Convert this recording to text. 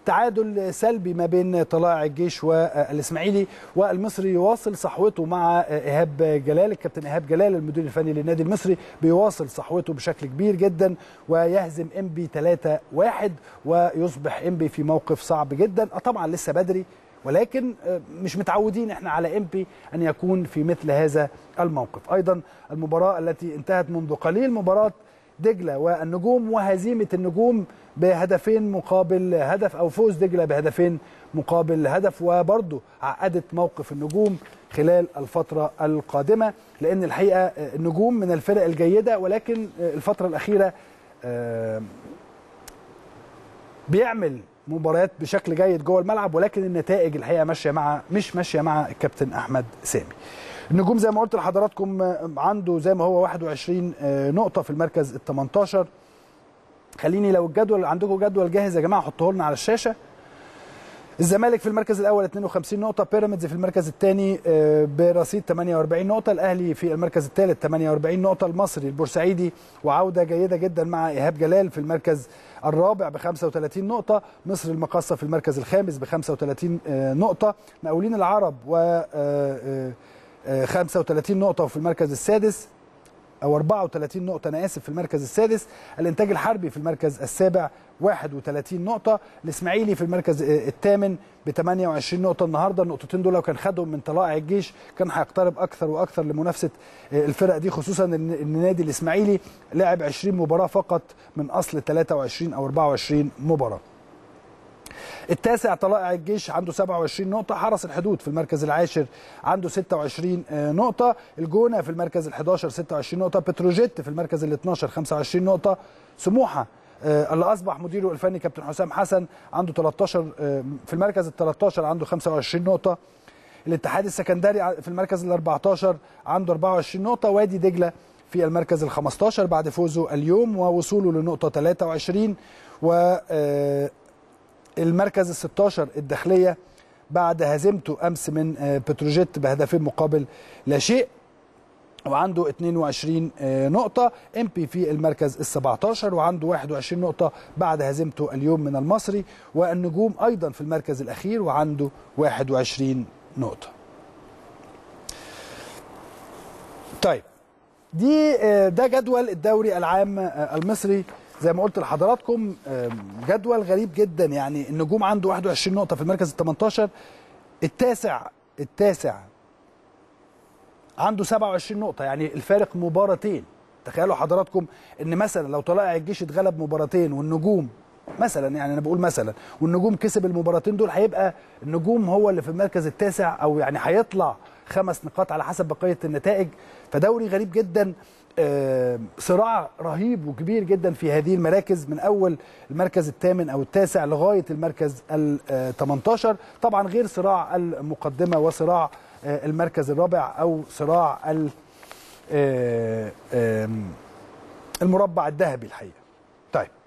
تعادل سلبي ما بين طلائع الجيش والاسماعيلي والمصري يواصل صحوته مع ايهاب جلال الكابتن ايهاب جلال المدير الفني للنادي المصري بيواصل صحوته بشكل كبير جدا ويهزم انبي 3-1 ويصبح انبي في موقف صعب جدا طبعا لسه بدري ولكن مش متعودين احنا على امبي ان يكون في مثل هذا الموقف ايضا المباراه التي انتهت منذ قليل مباراه دجله والنجوم وهزيمه النجوم بهدفين مقابل هدف او فوز دجله بهدفين مقابل هدف وبرضه عقدت موقف النجوم خلال الفتره القادمه لان الحقيقه النجوم من الفرق الجيده ولكن الفتره الاخيره بيعمل مباريات بشكل جيد جوه الملعب ولكن النتائج الحقيقه ماشيه مع مش ماشيه مع الكابتن احمد سامي. النجوم زي ما قلت لحضراتكم عنده زي ما هو 21 نقطه في المركز ال 18 خليني لو الجدول عندكم جدول جاهز يا جماعه حطوه لنا على الشاشه الزمالك في المركز الاول 52 نقطه بيراميدز في المركز الثاني برصيد 48 نقطه الاهلي في المركز الثالث 48 نقطه المصري البورسعيدي وعوده جيده جدا مع ايهاب جلال في المركز الرابع ب 35 نقطة، مصر المقاصة في المركز الخامس ب 35 نقطة، مقاولين العرب و 35 نقطة وفي المركز السادس أو 34 نقطة أنا آسف في المركز السادس، الإنتاج الحربي في المركز السابع 31 نقطة، الإسماعيلي في المركز الثامن ب 28 نقطة النهاردة، النقطتين دول لو كان خدهم من طلائع الجيش كان هيقترب أكثر وأكثر لمنافسة الفرق دي خصوصا إن النادي الإسماعيلي لعب 20 مباراة فقط من أصل 23 أو 24 مباراة. التاسع طلائع الجيش عنده 27 نقطة حرس الحدود في المركز العاشر عنده 26 نقطة الجونة في المركز ال11 26 نقطة بتروجيت في المركز ال12 25 نقطة سموحة اللي اصبح مديره الفني كابتن حسام حسن عنده 13 في المركز ال13 عنده 25 نقطة الاتحاد السكندري في المركز ال14 عنده 24 نقطة وادي دجلة في المركز ال15 بعد فوزه اليوم ووصوله لنقطة 23 و المركز ال 16 الداخليه بعد هزيمته امس من بتروجيت بهدفين مقابل لا شيء وعنده 22 نقطة ام بي في المركز ال 17 وعنده 21 نقطة بعد هزيمته اليوم من المصري والنجوم أيضا في المركز الأخير وعنده 21 نقطة. طيب دي ده جدول الدوري العام المصري زي ما قلت لحضراتكم جدول غريب جدا يعني النجوم عنده 21 نقطة في المركز ال 18 التاسع التاسع عنده 27 نقطة يعني الفارق مباراتين تخيلوا حضراتكم ان مثلا لو طلائع الجيش اتغلب مباراتين والنجوم مثلا يعني انا بقول مثلا والنجوم كسب المباراتين دول هيبقى النجوم هو اللي في المركز التاسع او يعني هيطلع خمس نقاط على حسب بقيه النتائج فدوري غريب جدا صراع رهيب وكبير جدا في هذه المراكز من اول المركز الثامن او التاسع لغايه المركز ال 18 طبعا غير صراع المقدمه وصراع المركز الرابع او صراع المربع الذهبي الحقيقه. طيب